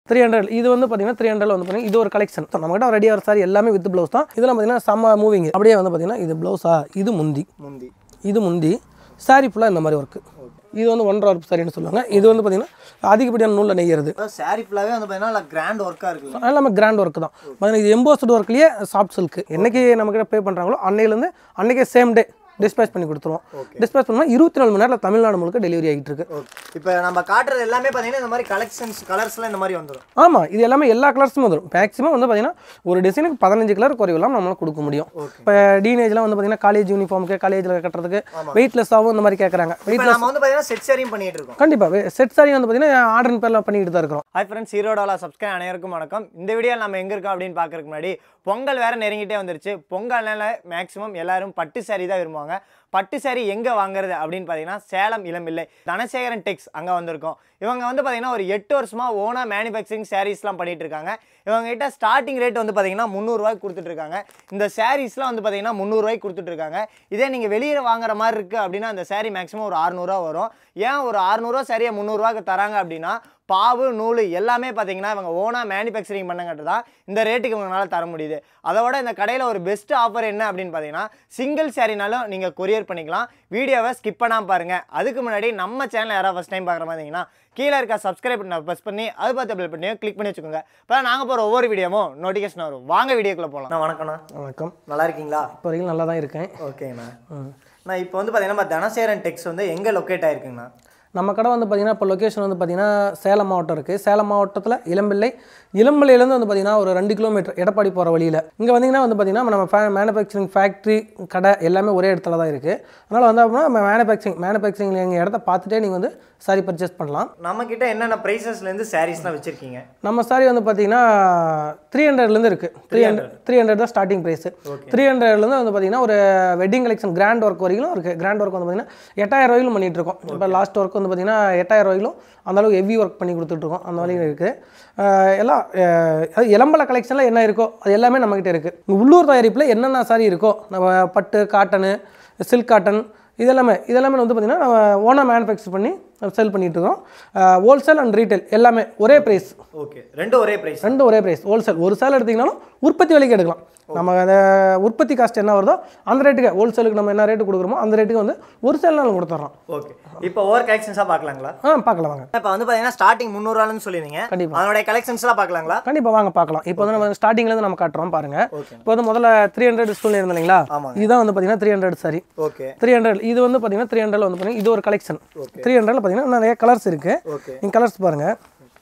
Three hundred இது வந்து பார்த்தீங்கன்னா த்ரீ ஹண்ட்ரட் வந்து பார்த்தீங்கன்னா இது ஒரு கலெக்ஷன் நம்மகிட்ட ரெடி ஆகிற சாரி எல்லாமே வித் ப்ளவுஸ் தான் இதெல்லாம் பார்த்தீங்கன்னா செம்ம மூவிங் அப்படியே வந்து பார்த்தீங்கன்னா இது ப்ளவுஸா இது முந்தி முந்தி இது முந்தி சாரி ஃபுல்லாக இந்த மாதிரி ஒர்க்கு இது வந்து ஒன்றரை ஒர்க் சாரின்னு சொல்லுவாங்க இது வந்து பார்த்தீங்கன்னா அதிகப்படியான நூலில் நெய்யறது அதாவது சாரி ஃபுல்லாகவே வந்து பார்த்தீங்கன்னா கிராண்ட் ஒர்க்காக இருக்குல்ல எல்லாமே கிராண்ட் ஒர்க் தான் பார்த்தீங்கன்னா இது எம்போஸ்டு ஒர்க்லேயே சாஃப்ட் சில்க் என்னைக்கு நம்மக்கிட்ட பே பண்ணுறாங்களோ அன்னையிலேருந்து அன்னைக்கே சேம் டே டிஸ்பேச் பண்ணி கொடுத்துருவோம் டிஸ்பேச் பண்ணால் இருபத்தி நாலு மணி நேரத்தில் தமிழ்நாடு முழுக்க டெலிவரி ஆகிட்டு இருக்கு ஓகே இப்போ நம்ம காட்டுறது எல்லாமே பார்த்தீங்கன்னா இந்த மாதிரி கலெக்ஷன்ஸ் கலர்ஸ்லாம் இந்த மாதிரி வந்துடும் ஆமாம் இது எல்லாமே எல்லா கலர்ஸும் வந்துடும் மேக்ஸிமம் வந்து பார்த்தீங்கன்னா ஒரு டிசைனுக்கு பதினஞ்சு கலர் குறைவில்லாம நம்மளால கொடுக்க முடியும் இப்போ டீனேஜ்லாம் வந்து பார்த்தீங்கன்னா காலேஜ் யூனிஃபார்முக்கு காலேஜில் கட்டுறதுக்கு வெயிட்லெஸ்ஸாகவும் இந்த மாதிரி கேட்குறாங்க இப்போ வெயிட்லெஸ் நம்ம வந்து பார்த்தீங்கன்னா செட் சாரியும் பண்ணிட்டு இருக்கோம் கண்டிப்பாக செட் சாரி வந்து பார்த்தீங்கன்னா ஆர்டர் பேரில் பண்ணிக்கிட்டு தான் இருக்கிறோம் ஹாய் ஃப்ரெண்ட்ஸ் ஹீரோடாலா சப்ஸ்கிரைப் அனைவருக்கும் வணக்கம் இந்த வீடியோ நம்ம எங்கே இருக்கோம் அப்படின்னு பார்க்கறதுக்கு முன்னாடி பொங்கல் வேற நெருங்கிட்டே வந்துருச்சு பொங்கல்னால மேக்ஸிமம் எல்லாரும் பட்டு saree தான் விரும்புவாங்க பட்டு saree எங்கே வாங்குறது அப்படின்னு பார்த்தீங்கன்னா சேலம் இளம்பிள்ளை தனசேகரன் டெக்ஸ் அங்கே வந்திருக்கோம் இவங்க வந்து பார்த்தீங்கன்னா ஒரு எட்டு வருஷமாக ஓனாக மேனுஃபேக்சரிங் சாரீஸ்லாம் பண்ணிட்டு இருக்காங்க இவங்க கிட்ட ஸ்டார்டிங் ரேட் வந்து பார்த்தீங்கன்னா முந்நூறுரூவாய்க்கு கொடுத்துட்டு இருக்காங்க இந்த சாரீஸ்லாம் வந்து பார்த்தீங்கன்னா முந்நூறுரூவாய்க்கு கொடுத்துட்டு இருக்காங்க இதே நீங்கள் வெளியே வாங்குற மாதிரி இருக்குது அப்படின்னா அந்த saree மேக்ஸிமம் ஒரு அறுநூறுவா வரும் ஏன் ஒரு அறுநூறுவா சரியாக முந்நூறுரூவாக்கு தராங்க அப்படின்னா பாவு நூல் எல்லாமே பார்த்தீங்கன்னா இவங்க ஓனாக மேனுஃபேக்சரிங் பண்ணங்காட்டு தான் இந்த ரேட்டுக்கு இவங்களால தர முடியுது அதோட இந்த கடையில் ஒரு பெஸ்ட் ஆஃபர் என்ன அப்படின்னு பார்த்தீங்கன்னா சிங்கிள் சாரினாலும் நீங்கள் கொரியர் பண்ணிக்கலாம் வீடியோவை ஸ்கிப் பண்ணாமல் பாருங்கள் அதுக்கு முன்னாடி நம்ம சேனல் யாராவது ஃபஸ்ட் டைம் பார்க்குற மாதிரி இருந்தீங்கன்னா கீழே இருக்க சப்ஸ்கிரைப் பண்ண ப்ரெஸ் பண்ணி அது பார்த்து பெல் பண்ணியும் கிளிக் பண்ணி வச்சுக்கோங்க இப்போ நாங்கள் போகிற ஒவ்வொரு வீடியோவும் நோட்டிஃபிகேஷன் வரும் வாங்க வீடியோக்குள்ளே போகலாம் வணக்கம்ண்ணா வணக்கம் நல்லா இருக்கீங்களா இப்போ வரைக்கும் நல்லா தான் இருக்கேன் ஓகேண்ணா நான் இப்போ வந்து பார்த்தீங்கன்னா நம்ம தனசேரன் டெக்ஸ் வந்து எங்கே லொக்கேட் ஆயிருக்குங்கண்ணா நம்ம கடை வந்து பார்த்திங்கன்னா இப்போ லொக்கேஷன் வந்து பார்த்திங்கன்னா சேலம் மாவட்டம் இருக்குது சேலம் மாவட்டத்தில் இளம்பிள்ளை இளம்பிள்ளையிலேருந்து வந்து பார்த்திங்கன்னா ஒரு ரெண்டு கிலோமீட்டர் எடப்பாடி போகிற வழியில் இங்கே வந்தீங்கன்னா வந்து பார்த்திங்கன்னா நம்ம ஃபே மேனுஃபேக்சரிங் ஃபேக்ட்ரி கடை எல்லாமே ஒரே இடத்துல தான் இருக்குது அதனால் வந்து அப்படின்னா நம்ம மேனுஃபேக்சரிங் மேனுஃபேக்சரிங் எங்கள் இடத்த பார்த்துட்டே நீங்கள் வந்து சாரி பர்ச்சேஸ் பண்ணலாம் நம்ம கிட்ட என்னென்ன ப்ரைஸஸ்லேருந்து சாரீஸ்லாம் வச்சுருக்கீங்க நம்ம சாரி வந்து பார்த்தீங்கன்னா த்ரீ ஹண்ட்ரட்லேருந்து இருக்குது த்ரீ ஹண்ட்ரட் த்ரீ ஹண்ட்ரட் தான் ஸ்டார்டிங் ப்ரைஸ் த்ரீ ஹண்ட்ரட்லேருந்து வந்து பார்த்தீங்கன்னா ஒரு வெட்டிங் கலெக்ஷன் கிராண்ட் ஒர்க் வரைக்கும் இருக்குது கிராண்ட் ஒர்க் வந்து பார்த்தீங்கன்னா எட்டாயிரம் ரூபாயிலும் பண்ணிட்டு இருக்கோம் இப்போ லாஸ்ட் ஒர்க் வந்து பார்த்தீங்கன்னா எட்டாயிரம் ரூபாயிலும் அந்த அளவுக்கு ஹெவி ஒர்க் பண்ணி கொடுத்துட்ருக்கோம் அந்த வழியில் இருக்குது எல்லாம் அஹ், அது இளம்பல கலெக்ஷனில் என்ன இருக்கோ அது எல்லாமே நம்மக்கிட்ட இருக்குது இங்கே உள்ளூர் தயாரிப்பில் என்னென்ன சாரி இருக்கோ நம்ம பட்டு காட்டனு சில்க் காட்டன் இதெல்லாமே இதெல்லாமே வந்து பார்த்திங்கன்னா நம்ம ஓனாக மேனுஃபேக்சர் பண்ணி செல் பண்ணிகிட்ருக்கோம் ஹோல்சேல் அண்ட் ரீட்டைல் எல்லாமே ஒரே ப்ரைஸ் ஓகே ரெண்டும் ஒரே ப்ரைஸ் ரெண்டும் ஒரே ப்ரைஸ் ஹோல்சேல் ஒரு சேல் எடுத்திங்கனாலும் உற்பத்தி விலைக்கு எடுக்கலாம் நம்ம அந்த உற்பத்தி காஸ்ட் என்ன வருதோ அந்த ரேட்டுக்கு ஹோல்சேலுக்கு நம்ம என்ன ரேட்டு கொடுக்குறோமோ அந்த ரேட்டுக்கு வந்து ஒரு சேல்னாலும் கொடுத்துட்றோம் ஓகே இப்போ ஓவர் கலெக்ஷன்ஸாக பார்க்கலாங்களா ஆ பார்க்கலாம் வாங்க இப்போ வந்து பார்த்தீங்கன்னா ஸ்டார்டிங் முந்நூறுவான்னு சொல்லியிருந்தீங்க கண்டிப்பா. அதனுடைய கலெக்ஷன்ஸ்லாம் பார்க்கலாங்களா கண்டிப்பாக வாங்க பார்க்கலாம் இப்போ வந்து நம்ம ஸ்டார்டிங்லேருந்து நம்ம காட்டுறோம் பாருங்கள் ஓகே இப்போ வந்து முதல்ல த்ரீ ஹண்ட்ரட் சொல்லி இல்லைங்களா ஆமாங்க. இதுதான் வந்து பார்த்தீங்கன்னா three hundred sorry okay three hundred இது வந்து பார்த்தீங்கன்னா த்ரீ ஹண்ட்ரட் வந்து பார்த்தீங்கன்னா இது ஒரு கலெக்ஷன் த்ரீ ஹண்ட்ரட்ல பார்த்தீங்கன்னா நிறைய கலர்ஸ் இருக்குது ஓகே நீங்கள் கலர்ஸ் பாருங்கள்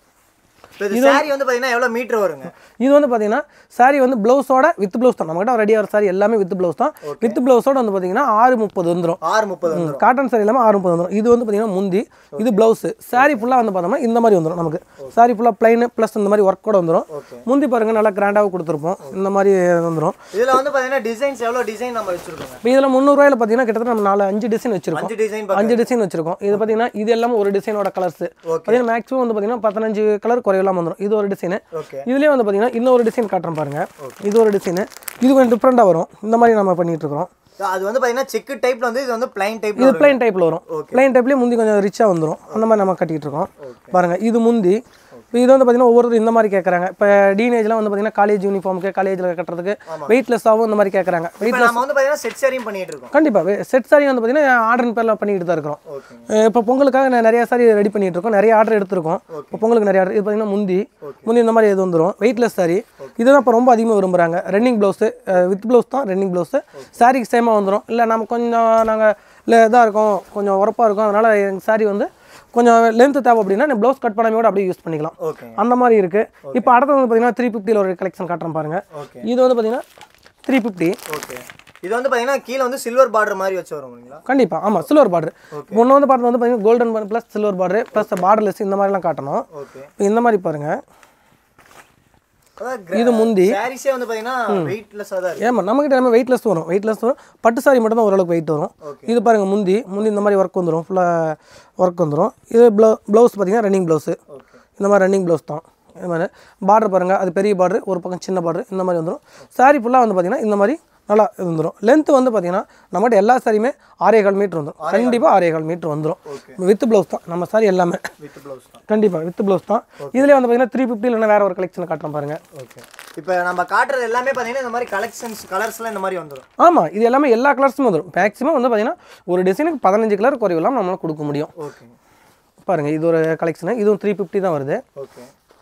இப்போ இது சாரி வந்து பார்த்தீங்கன்னா எவ்வளோ மீட்டர் வருங்க இது வந்து பார்த்தீங்கன்னா saree வந்து ப்ளவுஸோட வித் ப்ளவுஸ் தான் நம்மகிட்ட ரெடி ஆகிற சாரி எல்லாமே வித் ப்ளவுஸ் தான் வித் ப்ளவுஸோட வந்து பார்த்தீங்கன்னா ஆறு முப்பது வந்துடும் ஆறு முப்பது வந்துடும் காட்டன் சாரி இல்லாமல் ஆறு முப்பது வந்துடும் இது வந்து பார்த்தீங்கன்னா முந்தி இது ப்ளவுஸு saree ஃபுல்லாக வந்து பார்த்தோம்னா இந்த மாதிரி வந்துடும் நமக்கு saree ஃபுல்லாக plain ப்ளஸ் இந்த மாதிரி ஒர்க் கூட வந்துடும் ஓகே முந்தி பாருங்க நல்லா கிராண்டாகவும் கொடுத்துருப்போம் இந்த மாதிரி வந்துடும் இதில் வந்து பார்த்தீங்கன்னா டிசைன்ஸ் எவ்வளோ டிசைன் நம்ம வச்சுருக்கோங்க இப்போ இதில் முந்நூறுவாயில் பார்த்தீங்கன்னா கிட்டத்தட்ட நம்ம நாலு அஞ்சு டிசைன் வச்சிருக்கோம் அஞ்சு டிசைன் அஞ்சு டிசைன் வச்சிருக்கோம் இது பார்த்தீங்கன்னா இது எல்லாமே ஒரு டிசைனோட கலர்ஸ் பார்த்தீங்கன்னா மேக்ஸிமம் வந்து பார்த்தீங்கன்னா பதினஞ்சு கலர் குறையெல்லாம் வந்துடும் இது ஒரு டிசைன் ஓகே இதுலேயே வந்து பார்த்தீங்கன்னா இன்னொரு டிசைன் காட்டுறேன் பாருங்க இது ஒரு டிசைனு இது கொஞ்சம் டிஃப்ரெண்ட்டாக வரும் இந்த மாதிரி நம்ம பண்ணிட்டு இருக்கோம் அது வந்து பார்த்தீங்கன்னா செக்கு டைப்பில் வந்து இது வந்து பிளைன் டைப்பில் இது பிளைன் டைப்பில் வரும் பிளைன் டைப்லேயே முந்தி கொஞ்சம் ரிச்சாக வந்துடும் அந்த மாதிரி நம்ம கட்டிட்டு இருக்கோம் பாருங்க இது முந்தி இப்போ இது வந்து பார்த்தீங்கன்னா ஒவ்வொருத்தர் இந்த மாதிரி கேட்குறாங்க இப்போ டீனேஜ்லாம் வந்து பார்த்தீங்கன்னா காலேஜ் யூனிஃபார்முக்கு காலேஜில் கட்டுறதுக்கு வெயிட்லெஸ்ஸாகவும் இந்த மாதிரி கேட்குறாங்க வெயிட் இப்போ நம்ம வந்து பார்த்தீங்கன்னா செட் சாரியும் பண்ணிட்டு இருக்கோம் கண்டிப்பாக செட் சாரி வந்து பார்த்தீங்கன்னா ஆர்டர் பேரில் பண்ணிட்டு தான் இருக்கிறோம் ஓகேங்க இப்போ பொங்கலுக்காக நான் நிறைய சாரி ரெடி பண்ணிட்டு இருக்கோம் நிறைய ஆர்டர் எடுத்திருக்கோம் இப்போ பொங்கலுக்கு நிறைய ஆர்டர் இது பார்த்தீங்கன்னா முந்தி முந்தி இந்த மாதிரி இது வந்துடும் வெயிட்லெஸ் சாரி இதுதான் இப்போ ரொம்ப அதிகமாக விரும்புகிறாங்க ரன்னிங் ப்ளவுஸு வித் ப்ளவுஸ் தான் ரன்னிங் ப்ளவுஸு சாரிக்கு சேமாக வந்துடும் இல்லை நம்ம கொஞ்சம் நாங்கள் இல்லை இதாக இருக்கும் கொஞ்சம் உரப்பாக இருக்கும் அதனால் எங்கள் சாரி வந்து கொஞ்சம் லென்த்து தேவை அப்படின்னா நீ ப்ளவுஸ் கட் பண்ணாமல் கூட அப்படியே யூஸ் பண்ணிக்கலாம் ஓகேங்க அந்த மாதிரி இருக்குது இப்போ அடுத்தது வந்து பார்த்தீங்கன்னா த்ரீ ஃபிஃப்டியில் ஒரு கலெக்ஷன் காட்டுறேன் பாருங்கள் ஓகே இது வந்து பார்த்தீங்கன்னா த்ரீ ஃபிஃப்டி ஓகே இது வந்து பார்த்தீங்கன்னா கீழே வந்து சில்வர் பார்டர் மாதிரி வச்சு வரும் இல்லைங்களா கண்டிப்பாக ஆமாம் சில்வர் பார்டர் முன்ன வந்து பார்த்தது வந்து பார்த்தீங்கன்னா golden plus silver border plus borderless இந்த மாதிரிலாம் காட்டணும் ஓகே இப்போ இந்த மாதிரி பாருங்கள் அதாவது இது முந்தி சாரீஸே வந்து பார்த்தீங்கன்னா வெயிட்லெஸ்ஸாக தான் இருக்கு ஏமா நம்மகிட்ட எல்லாமே வெயிட்லெஸ் வரும் வெயிட்லெஸ் வரும் பட்டு சாரி மட்டும் தான் ஓரளவுக்கு வெயிட் வரும் இது பாருங்கள் முந்தி முந்தி இந்த மாதிரி ஒர்க் வந்துடும் ஃபுல்லாக ஒர்க் வந்துடும் இது ப்ளவு ப்ளவுஸ் பார்த்தீங்கன்னா ரன்னிங் ப்ளவுஸு ஓகே இந்த மாதிரி ரன்னிங் ப்ளவுஸ் தான் இது மாதிரி பார்டர் பாருங்கள் அது பெரிய பார்டர் ஒரு பக்கம் சின்ன பார்டர் இந்த மாதிரி வந்துடும் சாரி ஃபுல்லாக வந்து பார்த்தீங்கன்னா இந்த மாதிரி நல்லா இது வந்துடும் லென்த் வந்து பார்த்தீங்கன்னா நம்மகிட்ட எல்லா சாரியுமே ஆறே கால் மீட்டர் வந்துடும் கண்டிப்பாக ஆறே கால் மீட்டர் வந்துடும் வித் ப்ளவுஸ் தான் நம்ம சாரி எல்லாமே வித் ப்ளவுஸ் தான் கண்டிப்பாக வித் ப்ளவுஸ் தான் இதுலேயே வந்து பார்த்தீங்கன்னா த்ரீ ஃபிஃப்டி இல்லைன்னா வேறு ஒரு கலெக்ஷன் காட்டுறேன் பாருங்கள் ஓகே இப்போ நம்ம காட்டுறது எல்லாமே பார்த்தீங்கன்னா இந்த மாதிரி கலெக்ஷன்ஸ் கலர்ஸ்லாம் இந்த மாதிரி வந்துடும் ஆமாம் இது எல்லாமே எல்லா கலர்ஸும் வந்துடும் மேக்ஸிமம் வந்து பார்த்தீங்கன்னா ஒரு டிசைனுக்கு பதினஞ்சு கலர் குறைவில்லாம நம்மளால் கொடுக்க முடியும் ஓகே பாருங்கள் இது ஒரு கலெக்ஷனு இதுவும் த்ரீ ஃபிஃப்டி தான் வருது ஓகே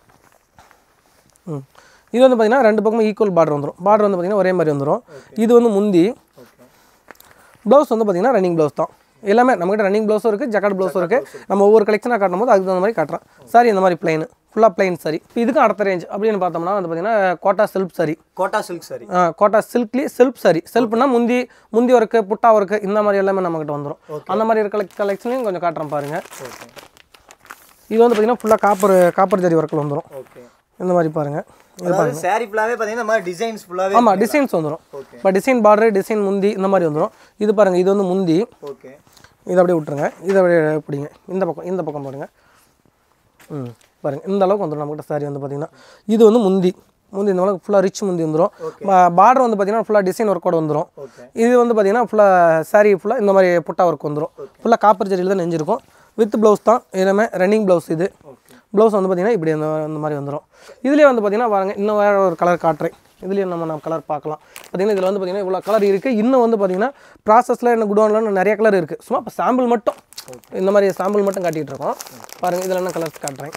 ம் இது வந்து பார்த்தீங்கன்னா ரெண்டு பக்கமும் ஈக்குவல் பார்டர் வந்துடும் பார்டர் வந்து பார்த்தீங்கன்னா ஒரே மாதிரி வந்துடும் இது வந்து முந்தி ஓகே ப்ளவுஸ் வந்து பார்த்தீங்கன்னா ரன்னிங் ப்ளவுஸ் தான் எல்லாமே நம்மகிட்ட ரன்னிங் ப்ளவுஸும் இருக்குது ஜக்காட் ப்ளவுஸும் இருக்குது நம்ம ஒவ்வொரு கலெக்ஷனாக காட்டும் போது அதுக்கு தகுந்த மாதிரி காட்டுறேன் சாரி இந்த மாதிரி பிளைன் ஃபுல்லாக பிளைன் சாரி இப்போ இதுக்கும் அடுத்த ரேஞ்ச் அப்படின்னு பார்த்தோம்னா வந்து பார்த்தீங்கன்னா கோட்டா சில்க் சாரி கோட்டா சில்க் சாரி கோட்டா சில்க்லேயே செல்ஃப் சாரி செல்ஃப்னா முந்தி முந்தி ஒர்க்கு புட்டா ஒர்க்கு இந்த மாதிரி எல்லாமே நம்மகிட்ட வந்துடும் அந்த மாதிரி இருக்கிற கலெக்ஷனையும் கொஞ்சம் காட்டுறேன் பாருங்கள் ஓகே இது வந்து பார்த்தீங்கன்னா ஃபுல்லாக காப்பர் காப்பர் ஜரி ஒர்க்கில் வந்துடும் ஓகே இந்த மாதிரி பாருங்கள் அதாவது சாரி ஃபுல்லாவே பார்த்தீங்கன்னா இந்த மாதிரி டிசைன்ஸ் ஃபுல்லாவே ஆமாம் டிசைன்ஸ் வந்துடும் Okay. இப்போ டிசைன் பார்டர் டிசைன் முந்தி இந்த மாதிரி வந்துடும் இது பாருங்கள் இது வந்து முந்தி ஓகே இதை அப்படியே விட்டுருங்க இதை அப்படியே பிடிங்க இந்த பக்கம் இந்த பக்கம் பாருங்க ம் பாருங்கள் இந்த அளவுக்கு வந்துடும் நம்மகிட்ட சாரி வந்து பார்த்தீங்கன்னா இது வந்து முந்தி முந்தி இந்த அளவுக்கு ஃபுல்லாக ரிச் முந்தி வந்துடும் பார்டர் வந்து பார்த்தீங்கன்னா ஃபுல்லாக டிசைன் ஒர்க்கோட வந்துடும் ஓகே இது வந்து பார்த்தீங்கன்னா ஃபுல்லாக சாரி ஃபுல்லாக இந்த மாதிரி புட்டா ஒர்க் வந்துடும் ஃபுல்லாக காப்பர் ஜரியில் தான் நெஞ்சிருக்கும் வித் ப்ளவுஸ் தான் எல்லாமே ரன்னிங் ப்ளவுஸ் இது ஓகே ப்ளவுஸ் வந்து பார்த்தீங்கன்னா இப்படி அந்த அந்த மாதிரி வந்துடும் இதுலேயே வந்து பார்த்தீங்கன்னா பாருங்க இன்னும் வேறு ஒரு கலர் காட்டுறேன் இதுலேயும் நம்ம நம்ம கலர் பார்க்கலாம் பார்த்தீங்கன்னா இதில் வந்து பார்த்தீங்கன்னா இவ்வளோ கலர் இருக்குது இன்னும் வந்து பார்த்தீங்கன்னா ப்ராசஸில் என்ன குடோனில் நிறைய கலர் இருக்குது சும்மா இப்போ சாம்பிள் மட்டும் இந்த மாதிரி சாம்பிள் மட்டும் காட்டிகிட்டு இருக்கோம் பாருங்கள் இதில் என்ன கலர்ஸ் காட்டுறேன்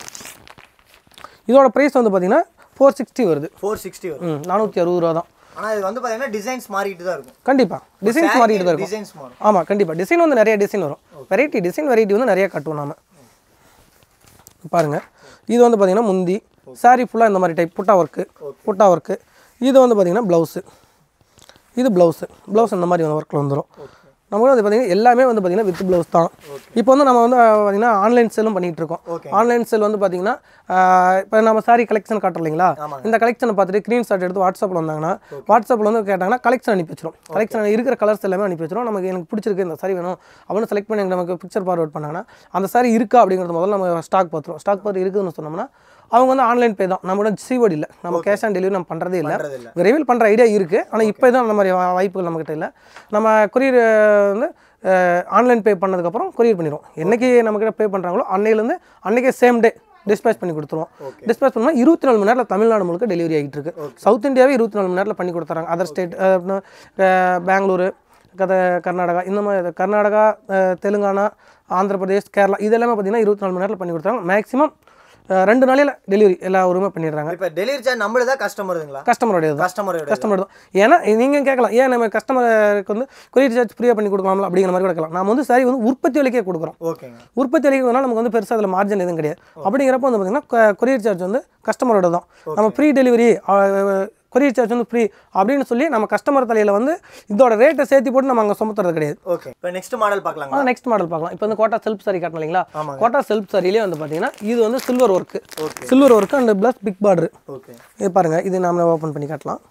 இதோட ப்ரைஸ் வந்து பார்த்தீங்கன்னா ஃபோர் சிக்ஸ்டி வருது ஃபோர் சிக்ஸ்டி வரும் ம் நானூற்றி அறுபது ரூபா தான் ஆனால் இது வந்து பார்த்தீங்கன்னா டிசைன்ஸ் மாறிட்டு தான் இருக்கும் கண்டிப்பாக டிசைன்ஸ் மாறிட்டு தான் இருக்கும் டிசைன்ஸ் மாறும் ஆமாம் கண்டிப்பாக டிசைன் வந்து நிறைய டிசைன் வரும் வெரைட்டி டிசைன் வெரைட்டி வந்து நிறைய கட்டுவோம் நாம பாருங்கள் இது வந்து பார்த்தீங்கன்னா முந்தி saree ஃபுல்லாக இந்த மாதிரி டைப் புட்டா ஒர்க்கு புட்டா ஒர்க்கு இது வந்து பார்த்தீங்கன்னா ப்ளவுஸு இது ப்ளவுஸு ப்ளவுஸ் இந்த மாதிரி ஒர்க்கில் வந்துடும் நமக்கு வந்து பார்த்தீங்கன்னா எல்லாமே வந்து பார்த்தீங்கன்னா வித் ப்ளவுஸ் தான் இப்போ வந்து நம்ம வந்து அஹ், பார்த்தீங்கன்னா ஆன்லைன் சேலும் பண்ணிகிட்டு இருக்கோம் Okay. ஆன்லைன் சேல் வந்து பார்த்தீங்கன்னா இப்போ நம்ம சாரி கலெக்ஷன் காட்டுறோம் இல்லைங்களா இந்த கலெக்ஷனை பார்த்துட்டு ஸ்க்ரீன் ஷாட் எடுத்து வாட்ஸ்அப்பில் வந்தாங்கன்னா வாட்ஸ்அப்பில் வந்து கேட்டாங்கன்னா கலெக்ஷன் அனுப்பி வச்சிரும் கலெக்ஷன் இருக்கிற கலர்ஸ் எல்லாமே அனுப்பி வச்சிரும் நமக்கு எனக்கு பிடிச்சிருக்கு இந்த சாரி வேணும் அப்படின்னு செலக்ட் பண்ணி நமக்கு பிக்சர் ஃபார்வர்ட் பண்ணாங்கன்னா அந்த சாரி இருக்கா அப்படிங்கிறது முதல்ல நம்ம ஸ்டாக் பார்த்துருவோம் ஸ்டாக் பார்த்து இருக்குதுன்னு சொன்னோம்னா அவங்க வந்து ஆன்லைன் பே தான் நம்மளோட சீவர்டு இல்லை நம்ம கேஷ் ஆன் டெலிவரி நம்ம பண்ணுறதே இல்லை பண்றது இல்ல. விரைவில் பண்ணுற ஐடியா இருக்குது ஆனால் இப்போ தான் அந்த மாதிரி வா- வாய்ப்புகள் நம்மக்கிட்ட இல்லை நம்ம கொரியர் வந்து ஆன்லைன் பே பண்ணதுக்கப்புறம் கொரியர் பண்ணிடுவோம் என்னைக்கு நம்மக்கிட்ட பே பண்ணுறாங்களோ அன்னையிலேருந்து அன்னைக்கே சேம் டே டிஸ்பேச் பண்ணி கொடுத்துருவோம் டிஸ்பேச் பண்ணால் இருபத்தி நாலு மணி நேரத்தில் தமிழ்நாடு முழுக்க டெலிவரி ஆகிட்டு இருக்கு சவுத் இந்தியாவே இருபத்தி நாலு மணி நேரத்தில் பண்ணி கொடுத்துறாங்க அதர் ஸ்டேட் பெங்களூரு கத கர்நாடகா இந்த மாதிரி கர்நாடகா அஹ், தெலுங்கானா ஆந்திர பிரதேஷ் கேரளா இது எல்லாமே பார்த்தீங்கன்னா இருபத்தி நாலு மணி நேரத்தில் பண்ணி கொடுத்தாங்க மேக்ஸிமம் ரெண்டு நாளையில் டெலிவரி எல்லா ஊருமே பண்ணிடுறாங்க இப்போ டெலிவரி சார்ஜ் நம்மளுதா கஸ்டமருங்களா கஸ்டமருடைய தான் கஸ்டமரோட கஸ்டமர் தான் ஏன்னா நீங்கள் கேட்கலாம் ஏன் நம்ம கஸ்டமருக்கு வந்து கொரியர் சார்ஜ் ஃப்ரீயாக பண்ணி கொடுக்கலாம்ல அப்படிங்கிற மாதிரி கூட கேட்கலாம் நம்ம வந்து சாரி வந்து உற்பத்தி விலைக்கே கொடுக்குறோம் ஓகேங்க உற்பத்தி விலைக்கு நமக்கு வந்து பெருசாக அதில் மார்ஜின் எதுவும் கிடையாது அப்படிங்கிறப்ப வந்து பார்த்தீங்கன்னா கொரியர் சார்ஜ் வந்து கஸ்டமரோட தான் நம்ம ஃப்ரீ டெலிவரி கொரியர் சார்ஜ் வந்து ஃப்ரீ அப்படின்னு சொல்லி நம்ம கஸ்டமர் தலையில் வந்து இதோட ரேட்டை சேர்த்து போட்டு நம்ம அங்கே சுமத்துறது கிடையாது ஓகே இப்போ நெக்ஸ்ட் மாடல் பார்க்கலாங்களா நெக்ஸ்ட் மாடல் பார்க்கலாம் இப்போ வந்து கோட்டா செல்ஃப் சாரி காட்டணும் இல்லைங்களா ஆமாங்க. கோட்டா செல்ஃப் சாரிலே வந்து பார்த்தீங்கன்னா இது வந்து silver work okay silver work and plus big border okay இது பாருங்கள் இது நாமளே ஓப்பன் பண்ணி காட்டலாம்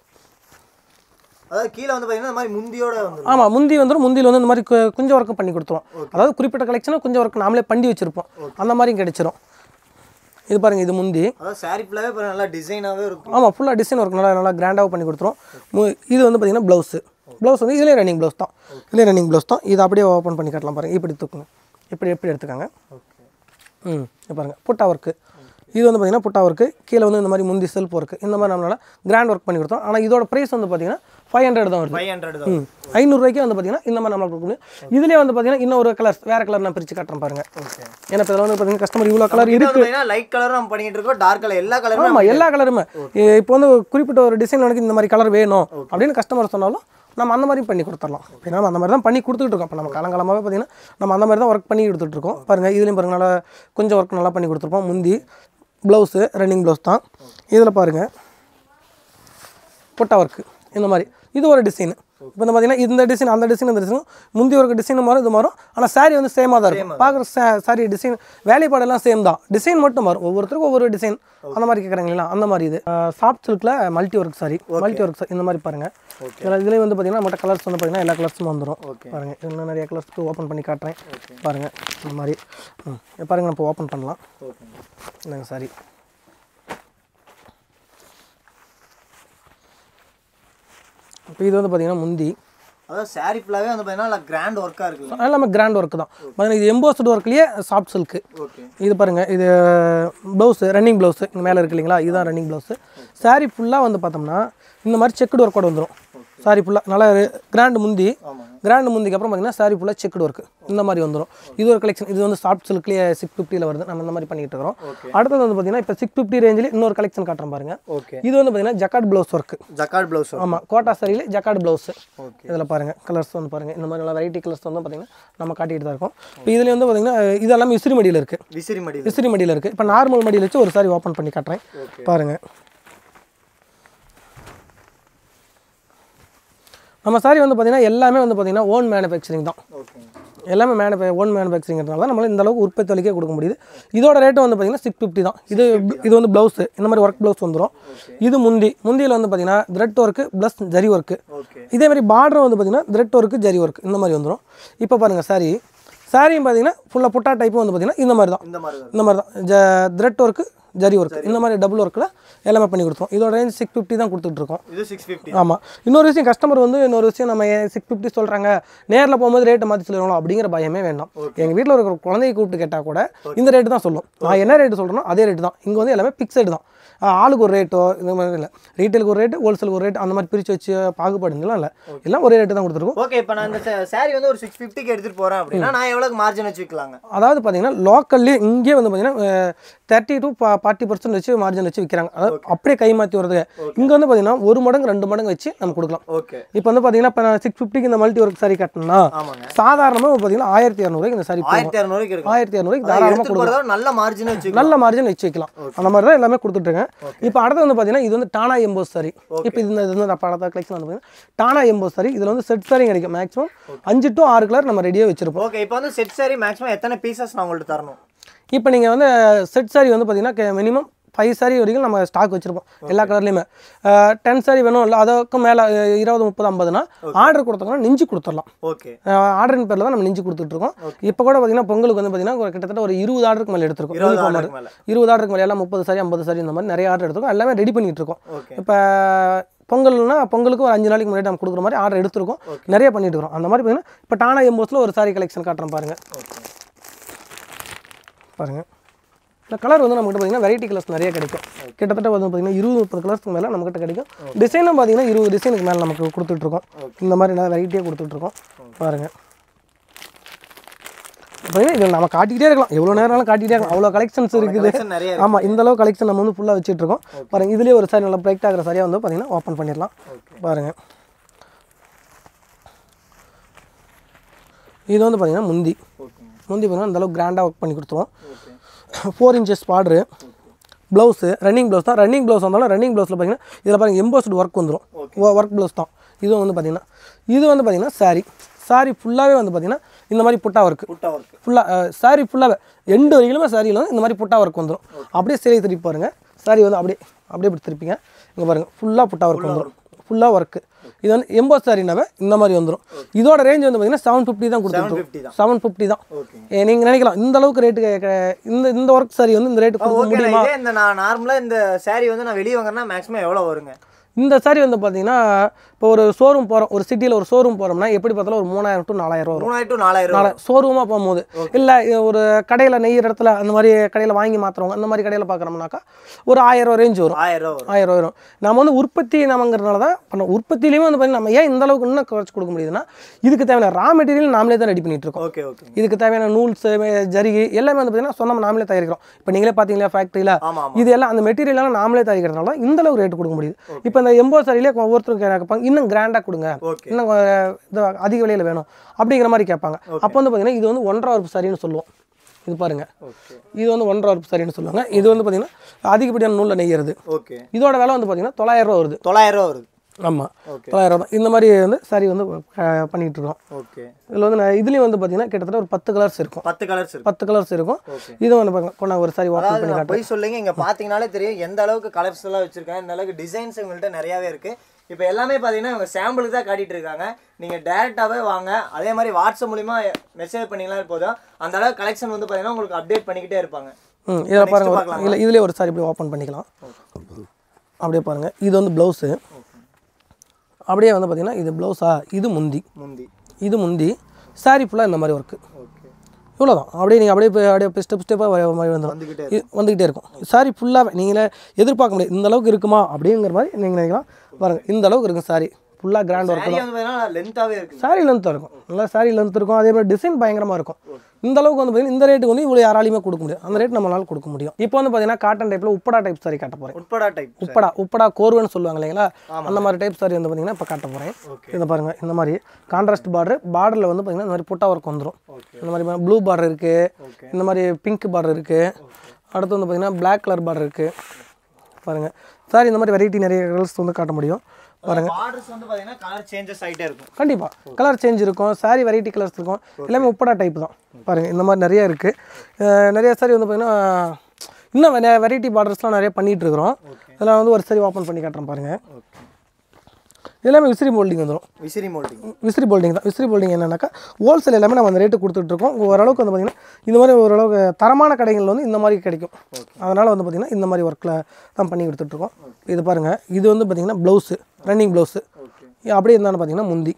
அதாவது கீழே வந்து பார்த்தீங்கன்னா இந்த மாதிரி முந்தியோட வந்து ஆமாம் முந்தி வந்துடும் முந்தியில் வந்து இந்த மாதிரி கு- குஞ்ச ஒர்க்கும் பண்ணி கொடுத்துருவோம் அதாவது குறிப்பிட்ட கலெக்ஷனை குஞ்ச ஒர்க் நாமளே பண்ணி வச்சிருப்போம் அந்த மாதிரியும் கிடைச்சிரும் இது பாருங்க இது முந்தி அதாவது சாரி ஃபுல்லாவே இப்போ நல்லா டிசைனாகவே இருக்கும் ஆமாம் ஃபுல்லாக டிசைன் ஒர்க் நல்லா நல்லா கிராண்டாகவும் பண்ணி கொடுத்துரும் மு- இது வந்து பார்த்தீங்கன்னா ப்ளவுஸு ப்ளவுஸ் வந்து இதுலேயே ரன்னிங் ப்ளவுஸ் தான் இதுலேயே ரன்னிங் ப்ளவுஸ் தான் இதை அப்படியே ஓப்பன் பண்ணி காட்டலாம் பாருங்க இப்படி தூக்குங்க இப்படி எப்படி எடுத்துக்காங்க ஓகே ம் இது பாருங்க புட்டா ஒர்க்கு இது வந்து பார்த்தீங்கன்னா புட்டா ஒர்க்கு கீழே வந்து இந்த மாதிரி முந்தி செல்ஃப் ஒர்க்கு இந்த மாதிரி நம்மளால கிராண்ட் ஒர்க் பண்ணி கொடுத்தோம் ஆனால் இதோட ப்ரைஸ் வந்து பார்த்தீங்கன்னா ஃபைவ் ஹண்ட்ரட் தான் வருது ஃபைவ் ஹண்ட்ரட் தான் ம் ஐநூறுரூவாய்க்கு வந்து பார்த்தீங்கன்னா இந்த மாதிரி நம்மளுக்கு கொடுக்க முடியும் இதுலேயே வந்து பார்த்தீங்கன்னா இன்னொரு கலர்ஸ் வேறு கலர் நான் பிரித்து காட்டுறேன் பாருங்க ஓகே ஏன்னா இப்போ இதில் வந்து பார்த்தீங்கன்னா கஸ்டமர் இவ்வளோ கலர் இது வந்து பார்த்தீங்கன்னா லைட் கலரும் நம்ம பண்ணிட்டு இருக்கோம் டார்க் கலர் எல்லா கலருமே ஆமாம் எல்லா கலருமே இப்போ வந்து குறிப்பிட்ட ஒரு டிசைன் எனக்கு இந்த மாதிரி கலர் வேணும் அப்படின்னு கஸ்டமர் சொன்னாலும் நம்ம அந்த மாதிரி பண்ணி கொடுத்துடலாம் இப்போ நம்ம அந்த மாதிரி தான் பண்ணி கொடுத்துட்டு இருக்கோம் இப்போ நம்ம காலங்காலமாகவே பார்த்தீங்கன்னா நம்ம அந்த மாதிரி தான் ஒர்க் பண்ணி கொடுத்துட்டு இருக்கோம் பாருங்கள் இதுலேயும் பாருங்க நல்லா கொஞ்சம் ஒர்க் நல்லா பண்ணி கொடுத்துருப்போம் முந்தி ப்ளவுஸு ரன்னிங் ப்ளவுஸ் தான் இதில் பாருங்கள் புட்டா ஒர்க்கு இந்த மாதிரி இது ஒரு டிசைன் இப்போ வந்து பார்த்தீங்கன்னா இந்த டிசைன் அந்த டிசைன் இந்த டிசைன் முந்தி ஒரு டிசைன் மாறும் இது மாறும் ஆனால் saree வந்து சேமாக தான் இருக்கும் பார்க்குற சாரி டிசைன் வேலைப்பாடெல்லாம் சேம் தான் டிசைன் மட்டும் மாறும் ஒவ்வொருத்தருக்கும் ஒவ்வொரு டிசைன் அந்த மாதிரி கேட்குறாங்களா அந்த மாதிரி இது சாஃப்ட் சில்கில் multi work sari multi work sari இந்த மாதிரி பாருங்கள் இதில் இதுலேயும் வந்து பார்த்தீங்கன்னா நம்மகிட்ட கலர்ஸ் வந்து பார்த்தீங்கன்னா எல்லா கலர்ஸும் வந்துடும் Okay. பாருங்கள் இன்னும் நிறைய கலர்ஸ்க்கு ஓப்பன் பண்ணி காட்டுறேன் பாருங்கள் இந்த மாதிரி ம் இது பாருங்கள் நம்ம ஓப்பன் பண்ணலாம் ஓகேங்க இல்லைங்க சாரி இப்போ இது வந்து பார்த்தீங்கன்னா முந்தி அதாவது சாரி ஃபுல்லாகவே வந்து பார்த்தீங்கன்னா கிராண்ட் ஒர்க்காக இருக்குல்ல எல்லாமே கிராண்ட் ஒர்க் தான் பார்த்தீங்கன்னா இது எம்போஸ்டு ஒர்க்லேயே சாஃப்ட் சில்க்கு ஓகே இது பாருங்கள் இது ப்ளவுஸு ரன்னிங் ப்ளவுஸு இங்கே மேலே இருக்கு இல்லைங்களா இதுதான் ரன்னிங் ப்ளவுஸு saree ஃபுல்லாக வந்து பார்த்தோம்னா இந்த மாதிரி செக்குடு ஒர்க்கோட வந்துடும் saree ஃபுல்லாக நல்லா கிராண்ட் முந்தி ஆமாங்க கிராண்ட் முந்திக்கு அப்புறம் பார்த்தீங்கன்னா saree ஃபுல்லாக செக்குடு ஒர்க்கு இந்த மாதிரி வந்துடும் இது ஒரு கலெக்ஷன் இது வந்து சாஃப்ட் சில்க்லேயே சிக்ஸ் ஃபிஃப்டியில் வருது நம்ம இந்த மாதிரி பண்ணிட்டு இருக்கிறோம் ஓகே அடுத்தது வந்து பார்த்தீங்கன்னா இப்போ சிக்ஸ் ஃபிஃப்டி ரேஞ்சில் இன்னொரு கலெக்ஷன் காட்டுறேன் பாருங்க ஓகே இது வந்து பார்த்தீங்கன்னா jacquard blouse work jacquard blouse ஆமாம் கோட்டா சரியில் ஜக்காட் ப்ளவுஸு ஓகே இதில் பாருங்கள் கலர்ஸ் வந்து பாருங்கள் இந்த மாதிரி நல்லா வெரைட்டி கலர்ஸ் வந்து பார்த்தீங்கன்னா நம்ம காட்டிட்டு தான் இருக்கோம் இப்போ இதுலேயே வந்து பார்த்தீங்கன்னா இது எல்லாமே விசிறி மடியில் இருக்குது விசிறி மடி விசிறி மடியில் இருக்குது இப்போ நார்மல் மடியில் வச்சு ஒரு சாரி ஓப்பன் பண்ணி காட்டுறேன் ஓகே பாருங்கள் நம்ம சாரி வந்து பார்த்தீங்கன்னா எல்லாமே வந்து பார்த்தீங்கன்னா ஓன் மேனுஃபேக்சரிங் தான் ஓகே எல்லாமே மேனுஃபே ஓன் மேனுஃபேக்சரிங்கிறதுனால தான் நம்மளால இந்த அளவுக்கு உற்பத்தி விலைக்கே கொடுக்க முடியுது இதோட ரேட்டு வந்து பார்த்தீங்கன்னா சிக்ஸ் ஃபிஃப்டி தான் இது இது வந்து ப்ளவுஸு இந்த மாதிரி ஒர்க் ப்ளவுஸ் வந்துடும் இது முந்தி முந்தியில் வந்து பார்த்தீங்கன்னா thread work plus zari work okay இதே மாதிரி பார்டர் வந்து பார்த்தீங்கன்னா த்ரெட் ஒர்க்கு ஜரி ஒர்க் இந்த மாதிரி வந்துடும் இப்போ பாருங்கள் சாரி சாரியும் பார்த்தீங்கன்னா ஃபுல்லாக புட்டா டைப்பும் வந்து பார்த்தீங்கன்னா இந்த மாதிரி தான் இந்த மாதிரி தான் இந்த மாதிரி தான் ஜ த்ரெட் ஒர்க்கு ஜரி ஒர்க் இந்த மாதிரி டபுள் ஒர்க்கில் எல்லாமே பண்ணி கொடுத்தோம் இதோட ரேஞ்ச் சிக்ஸ் ஃபிஃப்டி தான் கொடுத்துட்ருக்கோம் இது சிக்ஸ் ஃபிஃப்டி ஆமாம் இன்னொரு விஷயம் கஸ்டமர் வந்து இன்னொரு விஷயம் நம்ம சிக்ஸ் ஃபிஃப்டி சொல்கிறாங்க நேரில் போகும்போது ரேட்டை மாற்றி சொல்லுவாங்களோ அப்படிங்கிற பயமே வேண்டாம் எங்கள் வீட்டில் இருக்கிற குழந்தைய கூப்பிட்டு கேட்டால் கூட இந்த ரேட்டு தான் சொல்லும் நான் என்ன ரேட்டு சொல்கிறேனோ அதே ரேட்டு தான் இங்கே வந்து எல்லாமே பிக்சடு தான் ஆஹ் ஆளுக்கு ஒரு ரேட்டோ இந்த மாதிரி இல்லை ரீட்டைலுக்கு ஒரு ரேட்டு ஹோல்சேலுக்கு ஒரு ரேட் அந்த மாதிரி பிரித்து வச்சு பாகுபாடுங்கலாம் இல்லை எல்லாம் ஒரே ரேட்டு தான் கொடுத்துருக்கோம் ஓகே இப்போ நான் இந்த சாரி வந்து ஒரு சிக்ஸ் ஃபிஃப்டிக்கு எடுத்துகிட்டு போகிறேன் அப்படின்னா நான் எவ்வளோக்கு மார்ஜின் வச்சுக்கலாங்க அதாவது பார்த்தீங்கன்னா லோக்கல்லே இங்கே வந்து பார்த்தீங்கன்னா தேர்ட்டி டு ஃபார்ட்டி பர்சன்ட் வச்சு மார்ஜின் வச்சு விற்கிறாங்க அதாவது அப்படியே கை மாற்றி வருது இங்கே வந்து பார்த்தீங்கன்னா ஒரு மடங்கு ரெண்டு மடங்கு வச்சு நம்ம கொடுக்கலாம் ஓகே இப்போ வந்து பார்த்தீங்கன்னா இப்போ நான் சிக்ஸ் ஃபிஃப்டிக்கு இந்த மல்டி ஒர்க் சாரி கட்டினா ஆமாங்க சாதாரணமாக பார்த்தீங்கன்னா ஆயிரத்தி இரநூறுக்கு இந்த சாரி ஆயிரத்தி இரநூறுக்கு எடுக்கும் ஆயிரத்தி இரநூறுக்கு தாராளமாக எடுத்துட்டு போகிறதா நல்ல மார்ஜின் வச்சுக்கலாம் நல்ல மார்ஜின் வச்சு வைக்கலாம் அந்த மாதிரி தான் எல்லாமே கொடுத்துட்ருக்கேன் இப்போ அடுத்து வந்து பார்த்தீங்கன்னா இது வந்து டானா எம்போஸ் சாரி இப்போ இந்த இது வந்து நான் படத்தை கலெக்ஷன் வந்து பார்த்தீங்கன்னா டானா எம்போஸ் சாரி இதில் வந்து செட் சாரி கிடைக்கும் மேக்ஸிமம் அஞ்சு டு ஆறு கலர் நம்ம ரெடியாக வச்சிருப்போம் ஓகே இப்போ வந்து செட் சாரி மேக்ஸிமம் எத்தனை பீசஸ் நான் உங்கள்ட்ட தரணும் இப்போ நீங்கள் வந்து செட் சாரி வந்து பார்த்தீங்கன்னா மினிமம் ஃபைவ் சாரி வரைக்கும் நம்ம ஸ்டாக் வச்சிருப்போம் எல்லா கலர்லையுமே டென் சாரி வேணும் இல்லை அதுக்கு மேலே இருபது முப்பது ஐம்பதுனா ஆர்டர் கொடுத்தாங்கன்னா நெஞ்சு கொடுத்துடலாம் ஓகே ஆர்டரின் பேரில் தான் நம்ம நெஞ்சு கொடுத்துட்ருக்கோம் இப்போ கூட பார்த்தீங்கன்னா பொங்கலுக்கு வந்து பார்த்தீங்கன்னா ஒரு கிட்டத்தட்ட ஒரு இருபது ஆர்டருக்கு மேலே எடுத்திருக்கோம் இருபது யூனிஃபார்ம் ஆர்டருக்கு மேலே இருபது ஆர்டருக்கு மேலே எல்லாம் முப்பது சாரி ஐம்பது சாரி இந்த மாதிரி நிறைய ஆர்டர் எடுத்திருக்கோம் எல்லாமே ரெடி பண்ணிட்டு இருக்கோம் ஓகே இப்போ பொங்கல்னா பொங்கலுக்கு ஒரு அஞ்சு நாளைக்கு முன்னாடி நம்ம கொடுக்குற மாதிரி ஆர்டர் எடுத்திருக்கோம் நிறைய பண்ணிட்டு இருக்கிறோம் அந்த மாதிரி பார்த்தீங்கன்னா இப்போ டானா எம்போஸில் ஒரு சாரி கலெக்ஷன் காட்டுறேன் பாருங்க ஓகே பாருங்க இந்த கலர் வந்து நம்மகிட்ட பார்த்தீங்கன்னா வெரைட்டி கலர்ஸ் நிறைய கிடைக்கும் கிட்டத்தட்ட வந்து பார்த்தீங்கன்னா இருபது முப்பது கலர்ஸ்க்கு மேலே நம்மகிட்ட கிடைக்கும் டிசைனும் பார்த்தீங்கன்னா இருபது டிசைனுக்கு மேலே நமக்கு கொடுத்துட்ருக்கோம் இந்த மாதிரி நல்லா வெரைட்டியாக கொடுத்துட்ருக்கோம் பாருங்க பார்த்தீங்கன்னா இது நம்ம காட்டிக்கிட்டே இருக்கலாம் எவ்வளோ நேரம்னாலும் காட்டிகிட்டே இருக்கலாம் அவ்வளோ கலெக்ஷன்ஸ் இருக்குது கலெக்ஷன் நிறைய இருக்கு. ஆமாம் இந்த அளவு கலெக்ஷன் நம்ம வந்து ஃபுல்லாக வச்சுட்டு இருக்கோம் பாருங்க இதுலேயே ஒரு சாரி நல்லா பிரைட் ஆகிற சரியாக வந்து பார்த்தீங்கன்னா ஓப்பன் பண்ணிடலாம் ஓகே பாருங்க இது வந்து பார்த்தீங்கன்னா முந்தி ஓகேங்க முந்தி பார்த்தீங்கன்னா இந்த அளவுக்கு கிராண்டாக ஒர்க் பண்ணி கொடுத்துருவோம் okay four inches border blouse running blouse தான் ரன்னிங் ப்ளவுஸ் வந்தாலும் ரன்னிங் ப்ளவுஸில் பார்த்தீங்கன்னா இதில் பாருங்கள் எம்போஸ்டு ஒர்க் வந்துடும் ஒர்க் ப்ளவுஸ் தான் இதுவும் வந்து பார்த்தீங்கன்னா இது வந்து பார்த்தீங்கன்னா saree saree ஃபுல்லாகவே வந்து பார்த்தீங்கன்னா இந்த மாதிரி புட்டா ஒர்க்கு புட்டா ஒர்க் ஃபுல்லாக saree ஃபுல்லாகவே எண்டு வரையிலுமே சாரியில் வந்து இந்த மாதிரி புட்டா ஒர்க் வந்துடும் அப்படியே சிலை திருப்பி பாருங்கள் saree வந்து அப்படியே அப்படியே இப்படி திருப்பிங்க இங்கே பாருங்கள் ஃபுல்லாக புட்டா ஒர்க் வந்துடும் ஃபுல்லாக ஒர்க்கு இது வந்து எம்போஸ் சாரினாவே இந்த மாதிரி வந்துடும் இதோட ரேஞ்ச் வந்து பார்த்தீங்கன்னா செவன் ஃபிஃப்டி தான் கொடுத்துருக்கோம் ஃபிஃப்டி தான் செவன் ஃபிஃப்டி தான் ஓகேங்க நீங்கள் நினைக்கலாம் இந்த அளவுக்கு ரேட்டு இந்த இந்த ஒர்க் சாரி வந்து இந்த ரேட்டு கொடுக்க ஓகே முடியுமா இதே இந்த நான் நார்மலாக இந்த saree வந்து நான் வெளியே வாங்குறேன்னா மேக்ஸிமம் எவ்வளோ வருங்க இந்த சாரி வந்து பார்த்தீங்கன்னா இப்போ ஒரு ஷோரூம் போகிறோம் ஒரு சிட்டியில் ஒரு ஷோரூம் போகிறோம்னா எப்படி பார்த்தாலும் ஒரு மூணாயிரம் டு நாலாயிரம் ரூபா வரும் மூணாயிரம் டு நாலாயிரம் நாளை ஷோரூமாக போகும்போது இல்லை ஒரு கடையில் நெய்யிற இடத்துல அந்த மாதிரி கடையில் வாங்கி மாற்றுறவங்க அந்த மாதிரி கடையில் பார்க்குறோம்னாக்கா ஒரு ஆயிரம் ரூபா ரேஞ்ச் வரும் ஆயிரம் ரூபா வரும் ஆயிரம் ரூபா வரும் நம்ம வந்து உற்பத்தி நம்மங்கிறதுனால தான் பண்ணோம் உற்பத்திலையுமே வந்து பார்த்தீங்கன்னா நம்ம ஏன் இந்த அளவுக்கு இன்னும் குறைச்சி கொடுக்க முடியுதுன்னா இதுக்கு தேவையான ரா மெட்டீரியல் நாமளே தான் ரெடி பண்ணிட்டு இருக்கோம் ஓகே ஓகே இதுக்கு தேவையான நூல்ஸ் ஜரிகை எல்லாமே வந்து பார்த்தீங்கன்னா சொந்தமாக நாமளே தயாரிக்கிறோம் இப்போ நீங்களே பார்த்தீங்களா ஃபேக்ட்ரியில் ஆமாம் ஆமாம் இது எல்லாம் அந்த மெட்டீரியல் எல்லாம் நாமளே தயாரிக்கிறதுனால தான் இந்த அளவுக்கு ரேட் கொடுக்க முடியுது இப்போ இந்த எம்போ சாரியிலே ஒவ்வொருத்தருக்கு கேட்பாங்க இன்னும் கிராண்டாக கொடுங்க ஓகே இன்னும் அஹ், இது அதிக விலையில் வேணும் அப்படிங்கிற மாதிரி கேட்பாங்க அப்போ வந்து பார்த்தீங்கன்னா இது வந்து ஒன்றரை வரப்பு சரின்னு சொல்லுவோம் இது பாருங்க ஓகே இது வந்து ஒன்றரை வரப்பு சரின்னு சொல்லுவாங்க இது வந்து பார்த்தீங்கன்னா அதிகப்படியான நூலில் நெய்யறது ஓகே இதோட விலை வந்து பார்த்தீங்கன்னா தொள்ளாயிரம் ரூபா வருது தொள்ளாயிரம் ரூபா வருது ஆமாம் ஓகே தொள்ளாயிரம் தான் இந்த மாதிரி வந்து சாரி வந்து அஹ், பண்ணிட்டு இருக்கோம் ஓகே இதில் வந்து நான் இதுலேயும் வந்து பார்த்தீங்கன்னா கிட்டத்தட்ட ஒரு பத்து கலர்ஸ் இருக்கும் பத்து கலர்ஸ் இருக்கு பத்து கலர்ஸ் இருக்கும் ஓகே இது வந்து பாருங்க கொண்டாங்க ஒரு சாரி ஓப்பன் அதாவது பண்ணி நான் காட்டுறேன் போய் சொல்லுங்க இங்க பாத்தீங்கனாலே தெரியும் எந்த அளவுக்கு கலர்ஸ் எல்லாம் வச்சிருக்காங்க இந்த அளவுக்கு டிசைன்ஸ் உங்கள்கிட்ட நிறையவே இருக்கு இப்போ எல்லாமே பார்த்தீங்கன்னா இவங்க சாம்பிளுக்கு தான் காட்டிட்டு இருக்காங்க நீங்க டேரெக்டாகவே வாங்க அதே மாதிரி வாட்ஸ்அப் மூலியமா மெசேஜ் பண்ணீங்களா போதும் அந்த அளவுக்கு கலெக்ஷன் வந்து பார்த்தீங்கன்னா உங்களுக்கு அப்டேட் பண்ணிக்கிட்டே இருப்பாங்க ம் இதில் பாருங்க ஒரு- பார்க்கலாமா? இல்லை இதுலேயே ஒரு சாரி இப்படி ஓப்பன் பண்ணிக்கலாம் அப்படியே பாருங்க இது வந்து ப்ளவுஸு அப்படியே வந்து பார்த்தீங்கன்னா இது ப்ளவுஸா இது முந்தி முந்தி இது முந்தி saree ஃபுல்லாக இந்த மாதிரி ஒர்க்கு ஓகே இவ்வளோதான் அப்படியே நீங்கள் அப்படியே போய் அப்படியே ஸ்டெப் ஸ்டெப்பாக மாதிரி வந்துடும் வந்துக்கிட்டே இது வந்துக்கிட்டே இருக்கும் சாரி ஃபுல்லாகவே நீங்களே எதிர்பார்க்க முடியாது இந்த அளவுக்கு இருக்குமா அப்படிங்கிற மாதிரி நீங்கள் நினைக்கலாம் பாருங்கள் இந்த அளவுக்கு இருக்கும் சாரி ஃபுல்லாக கிராண்ட் ஒர்க் சாரி வந்து பார்த்தீங்கன்னா லென்த்தாகவே இருக்கு சாரி லென்த் இருக்கும் நல்லா சாரி லென்த் இருக்கும் அதே மாதிரி டிசைன் பயங்கரமாக இருக்கும் இந்த அளவுக்கு வந்து பார்த்தீங்கன்னா இந்த ரேட்டுக்கு வந்து இவ்வளோ யாராலையுமே கொடுக்க முடியும் அந்த ரேட் நம்மளால கொடுக்க முடியும் இப்போ வந்து பார்த்தீங்கன்னா காட்டன் டைப்பில் உப்படா டைப் சாரி காட்ட போகிறேன் உட்படா டைப் உப்படா உப்படா கோர்வன்னு சொல்லுவாங்க இல்லைங்களா அந்த மாதிரி டைப் சாரி வந்து பார்த்தீங்கன்னா இப்போ காட்ட போகிறேன் Okay. இதை பாருங்கள் இந்த மாதிரி கான்ட்ராஸ்ட் பார்டர் பார்டரில் வந்து பார்த்தீங்கன்னா இந்த மாதிரி புட்டா ஒர்க் வந்துடும் இந்த மாதிரி ப்ளூ பார்டர் இருக்குது ஓகே இந்த மாதிரி பிங்க் பார்டர் இருக்குது அடுத்து வந்து பார்த்தீங்கன்னா Black கலர் பார்டர் இருக்குது பாருங்கள் சாரி இந்த மாதிரி வெரைட்டி நிறைய கலர்ஸ் வந்து காட்ட முடியும் பாருங்கள் பார்டர்ஸ் வந்து பார்த்தீங்கன்னா கலர் சேஞ்சஸ் ஆகிட்டே இருக்கும் கண்டிப்பாக கலர் சேஞ்ச் இருக்கும் சாரி வெரைட்டி கலர்ஸ் இருக்கும் எல்லாமே உப்படா டைப் தான் பாருங்கள் இந்த மாதிரி நிறைய இருக்குது நிறைய சாரி வந்து பார்த்தீங்கன்னா இன்னும் வெரைட்டி பார்டர்ஸ்லாம் நிறைய பண்ணிகிட்டு இருக்கிறோம் இதெல்லாம் வந்து ஒரு சாரி ஓப்பன் பண்ணி காட்டுறேன் பாருங்கள் ஓகே எல்லாமே விசிறி போல்டிங் வந்துடும் விசிறி மோல்டிங் விசிறி போல்டிங் தான் விசிறி போல்டிங் என்னன்னாக்கா ஹோல்சேல் எல்லாமே நம்ம அந்த ரேட்டு கொடுத்துட்ருக்கோம் ஓரளவுக்கு வந்து பார்த்திங்கன்னா இந்த மாதிரி ஓரளவுக்கு தரமான கடைகள் வந்து இந்த மாதிரி கிடைக்கும் அதனால் வந்து பார்த்திங்கன்னா இந்த மாதிரி ஒர்க்கில் தான் பண்ணி கொடுத்துட்ருக்கோம் இது பாருங்கள் இது வந்து பார்த்திங்கன்னா ப்ளவுஸு ரன்னிங் ப்ளவுஸு ஓகே அப்படியே இருந்தாலும் பார்த்தீங்கன்னா முந்தி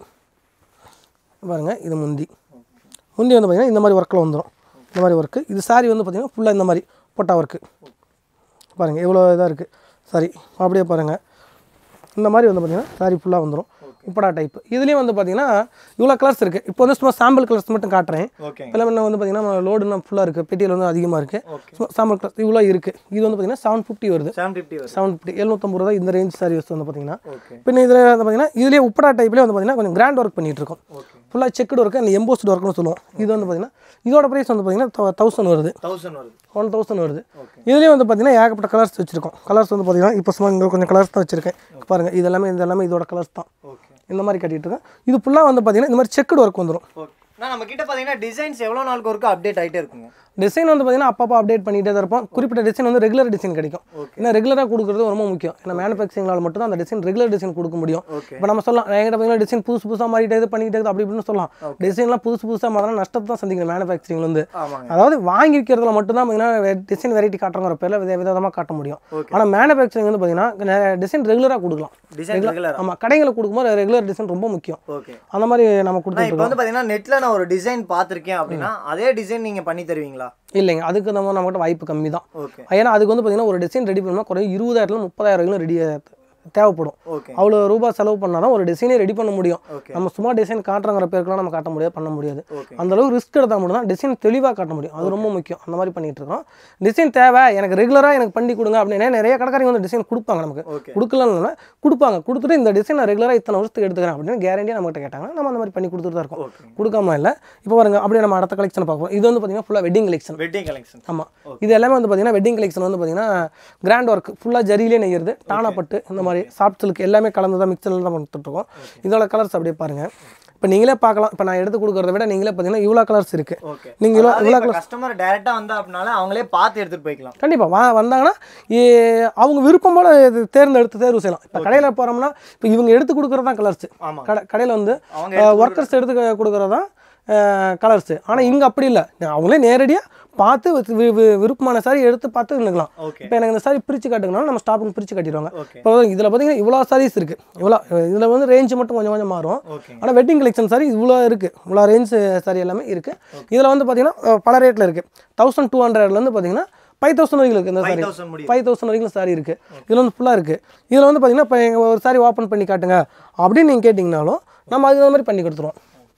பாருங்கள் இது முந்தி முந்தி வந்து பார்த்திங்கன்னா இந்த மாதிரி ஒர்க்கில் வந்துடும் இந்த மாதிரி ஒர்க்கு இது சாரி வந்து பார்த்திங்கன்னா ஃபுல்லாக இந்த மாதிரி பொட்டா ஒர்க்கு பாருங்கள் எவ்வளோ இதாக இருக்குது சாரி அப்படியே பாருங்கள் இந்த மாதிரி வந்து பார்த்திங்கன்னா சாரி ஃபுல்லாக வந்துடும் உப்படா டைப் இதுலேயும் வந்து பார்த்திங்கன்னா இவ்வளோ கலர்ஸ் இருக்குது இப்போ வந்து சும்மா சாம்பிள் கலர்ஸ் மட்டும் காட்டுறேன் ஓகே இப்போ எல்லாமே வந்து பார்த்திங்கன்னா லோடு இன்னும் ஃபுல்லாக இருக்குது பெட்டியில் வந்து அதிகமாக இருக்குது ஓகே சும்மா சாம்பிள் கலர்ஸ் இவ்வளோ இருக்குது இது வந்து பார்த்திங்கன்னா செவன் ஃபிஃப்டி வருது செவன் ஃபிஃப்டி வரும் செவன் ஃபிஃப்டி எழுநூற்றம்பது ரூபா இந்த ரேஞ்ச் சாரி வந்து பார்த்திங்கன்னா ஓகே பின்ன இதில் வந்து பார்த்தீங்கன்னா இதுலேயே உப்படா டைப்லேயே வந்து பார்த்தீங்கன்னா கொஞ்சம் கிராண்ட் ஒர்க் பண்ணிட்டு இருக்கோம் ஓகே ஃபுல்லாக செக்குடு ஒர்க்கு அந்த எம்போஸ்ட் ஒர்க்னு சொல்லுவோம் இது வந்து பார்த்தீங்கன்னா இதோட ப்ரைஸ் வந்து பார்த்தீங்கன்னா தௌசண்ட் வருது தௌசண்ட் வருது ஒன் தௌசண்ட் வருது ஓகே இதுலேயே வந்து பார்த்தீங்கன்னா ஏகப்பட்ட கலர்ஸ் வச்சுருக்கோம் கலர்ஸ் வந்து பார்த்தீங்கன்னா இப்போ சும்மா இங்கே கொஞ்சம் கலர்ஸ் தான் வச்சுருக்கேன் பாருங்கள் இது எல்லாமே இது எல்லாமே இதோட கலர்ஸ் தான் ஓகே இந்த மாதிரி கட்டிட்டு இருக்கேன் இது ஃபுல்லாக வந்து பார்த்தீங்கன்னா இந்த மாதிரி செக்குடு ஒர்க் வந்துடும் ஓகே நான் நம்ம கிட்ட பார்த்தீங்கன்னா டிசைன்ஸ் எவ்வளோ நாளுக்கு ஒருக்கா அப்டேட் ஆகிட்டே இருக்குங்க டிசைன் வந்து பார்த்தீங்கன்னா அப்பப்போ அப்டேட் பண்ணிகிட்டே தான் இருப்போம் குறிப்பிட்ட டிசைன் வந்து ரெகுலர் டிசைன் கிடைக்கும் Okay. ஏன்னா ரெகுலராக கொடுக்குறது ரொம்ப முக்கியம் ஏன்னா மேனுஃபேக்சரிங்னால மட்டும் தான் அந்த டிசைன் ரெகுலர் டிசைன் கொடுக்க முடியும் ஓகே இப்போ நம்ம சொல்லலாம் என்கிட்ட பார்த்தீங்கன்னா டிசைன் புதுசு புதுசாக மாறிட்டே இது பண்ணிக்கிட்டே இருக்குது அப்படி இப்படின்னு சொல்லலாம் டிசைன்லாம் புதுசு புதுசாக மாறினா நஷ்டத்தை தான் சந்திக்கணும் மேனுஃபேக்சரிங் வந்து ஆமாங்க அதாவது வாங்கி விற்கிறதுல மட்டும் தான் பார்த்தீங்கன்னா டிசைன் வெரைட்டி காட்டுறங்கிற பேரில் வித விதமாக காட்ட முடியும் Okay. ஆனால் மேனுஃபேக்சரிங் வந்து பார்த்தீங்கன்னா டிசைன் ரெகுலராக கொடுக்கலாம் டிசைன் ரெகுலர் ஆமாம் கடைங்களுக்கு கொடுக்கும்போது ரெகுலர் டிசைன் ரொம்ப முக்கியம் ஓகே அந்த மாதிரி நம்ம நான் கொடுத்துட்டு இப்போ வந்து பார்த்தீங்கன்னா நெட்டில் நான் ஒரு டிசைன் பார்த்துருக்கேன் அப்படின்னா அதே டிசைன் நீங்கள் பண்ணி தருவீங்களா இல்லைங்க அதுக்கு நம்ம நம்மகிட்ட வாய்ப்பு கம்மி தான் ஓகே ஏன்னா அதுக்கு வந்து பார்த்தீங்கன்னா ஒரு டிசைன் ரெடி பண்ணணும்னா குறைய இருபதாயிரத்துல முப்பதாயிரம் வரைக்கும் ரெடி தேவைப்படும் ஓகே அவ்வளோ ரூபாய் செலவு பண்ணால் தான் ஒரு டிசைனே ரெடி பண்ண முடியும் ஓகே நம்ம சும்மா டிசைன் காட்டுறங்கிற பேருக்குலாம் நம்ம காட்ட முடியாது பண்ண முடியாது ஓகே அந்த அளவுக்கு ரிஸ்க் எடுத்தால் மட்டும் தான் டிசைன் தெளிவாக காட்ட முடியும் அது ரொம்ப முக்கியம் அந்த மாதிரி பண்ணிட்டு இருக்கோம் டிசைன் தேவை எனக்கு ரெகுலராக எனக்கு பண்ணி கொடுங்க அப்படின்னா நிறைய கடைக்காரங்க வந்து டிசைன் கொடுப்பாங்க நமக்கு ஓகே கொடுக்கலன்னு கொடுப்பாங்க கொடுத்துட்டு இந்த டிசைன் நான் ரெகுலராக இத்தனை வருஷத்துக்கு எடுத்துக்கிறேன் அப்படின்னு கேரண்டியாக நம்மகிட்ட கேட்டாங்க நம்ம அந்த மாதிரி பண்ணி கொடுத்துட்டு தான் இருக்கோம் ஓகே கொடுக்காம இல்லை இப்போ பாருங்க அப்படியே நம்ம அடுத்த கலெக்ஷன் பார்ப்போம் இது வந்து பார்த்தீங்கன்னா ஃபுல்லாக வெட்டிங் கலெக்ஷன் வெட்டிங் கலெக்ஷன் ஆமாம் இது எல்லாமே வந்து பார்த்தீங்கன்னா வெட்டிங் கலெக்ஷன் வந்து பார்த்தீங்கன்னா கிராண்ட் ஒர்க் ஃபுல்லாக ஜரியிலே நெய்யுறது டானாப்பட்டு இந்த மாதிரி சாஃப்ட் சில்க் எல்லாமே கலந்து தான் மிக்சரில் தான் கொடுத்துட்ருக்கோம் இதோட கலர்ஸ் அப்படியே பாருங்கள் இப்போ நீங்களே பார்க்கலாம் இப்போ நான் எடுத்து கொடுக்குறத விட நீங்களே பார்த்தீங்கன்னா இவ்வளோ கலர்ஸ் இருக்குது ஓகே நீங்க இவ்வளோ இவ்வளோ இப்போ கஸ்டமர் டைரக்டா வந்தா அப்படினால அவங்களே பார்த்து எடுத்துட்டு போய்க்கலாம் கண்டிப்பாக வா வந்தாங்கன்னா ஏ- அவங்க விருப்பம் போல இது தேர்ந்தெடுத்து தேர்வு செய்யலாம் இப்போ கடையில் போகிறோம்னா இப்போ இவங்க எடுத்து கொடுக்குறது தான் கலர்ஸ் ஆமா கடை கடையில் வந்து அவங்க ஒர்க்கர்ஸ் எடுத்து கொடுக்குறது தான் கலர்ஸ் ஆனால் இங்கே அப்படி இல்லை அவங்களே நேரடியாக பார்த்து வி- வி- வி- விருப்பமான சாரி எடுத்து பார்த்து நிற்கலாம் ஓகே இப்போ எனக்கு இந்த சாரி பிரித்து காட்டுங்கனாலும் நம்ம ஸ்டாப்புக்கு பிரித்து காட்டிடுவாங்க ஓகே இப்போ இதில் பார்த்தீங்கன்னா இவ்வளோ சாரீஸ் இருக்குது இவ்வளோ இதில் வந்து ரேஞ்சு மட்டும் கொஞ்சம் கொஞ்சம் மாறும் ஓகே ஆனால் வெட்டிங் கலெக்ஷன் சாரி இவ்வளோ இருக்குது இவ்வளோ ரேஞ்ச் சாரி எல்லாமே இருக்குது இதில் வந்து பார்த்தீங்கன்னா அஹ், பல ரேட்டில் இருக்குது தௌசண்ட் டூ ஹண்ட்ரட்லேருந்து பார்த்தீங்கன்னா ஃபைவ் தௌசண்ட் வரைக்கும் இருக்குது இந்த ஃபைவ் சாரி தௌசண்ட் முடியும் ஃபைவ் தௌசண்ட் வரைக்கும் சாரி இருக்குது இதில் வந்து ஃபுல்லாக இருக்குது இதில் வந்து பார்த்தீங்கன்னா இப்போ எங்கள் ஒரு சாரி ஓப்பன் பண்ணி காட்டுங்க அப்படின்னு நீங்கள் கேட்டிங்கனாலும் நம்ம அது மாதிரி பண்ணி கொடுத்துருவோம்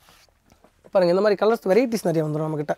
பாருங்கள் இந்த மாதிரி கலர்ஸ் வெரைட்டிஸ் நிறைய வந்துடும் நம்மக்கிட்ட